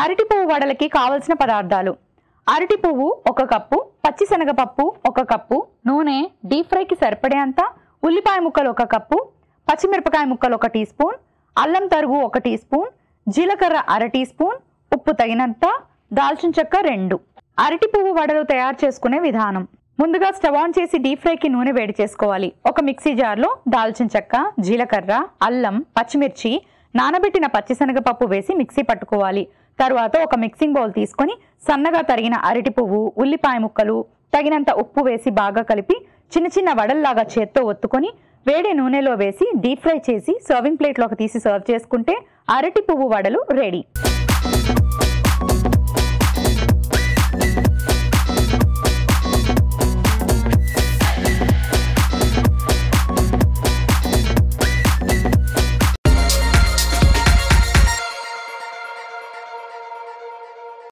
అరటి పువ్వు వడలకి కావలసిన పదార్థాలు అరటి పువ్వు ఒక కప్పు పచ్చిశనగపప్పు ఒక కప్పు నూనె డీప్ ఫ్రైకి సరిపడేంత ఉల్లిపాయ ముక్కలు ఒక కప్పు పచ్చిమిరపకాయ ముక్కలు ఒక టీ స్పూన్ అల్లం తరుగు ఒక టీ స్పూన్ జీలకర్ర అర టీ స్పూన్ ఉప్పు తగినంత దాల్చిన చెక్క రెండు అరటి పువ్వు వడలు తయారు చేసుకునే విధానం ముందుగా స్టవ్ ఆన్ చేసి డీప్ ఫ్రైకి నూనె వేడి చేసుకోవాలి ఒక మిక్సీ జార్లో దాల్చిన చెక్క జీలకర్ర అల్లం పచ్చిమిర్చి నానబెట్టిన పచ్చిశనగపప్పు వేసి మిక్సీ పట్టుకోవాలి తరువాత ఒక మిక్సింగ్ బౌల్ తీసుకొని సన్నగా తరిగిన అరటి పువ్వు ఉల్లిపాయ ముక్కలు తగినంత ఉప్పు వేసి బాగా కలిపి చిన్న చిన్న వడల్లాగా చేత్తో ఒత్తుకొని వేడి నూనెలో వేసి డీప్ ఫ్రై చేసి సర్వింగ్ ప్లేట్లోకి తీసి సర్వ్ చేసుకుంటే అరటి పువ్వు వడలు రెడీ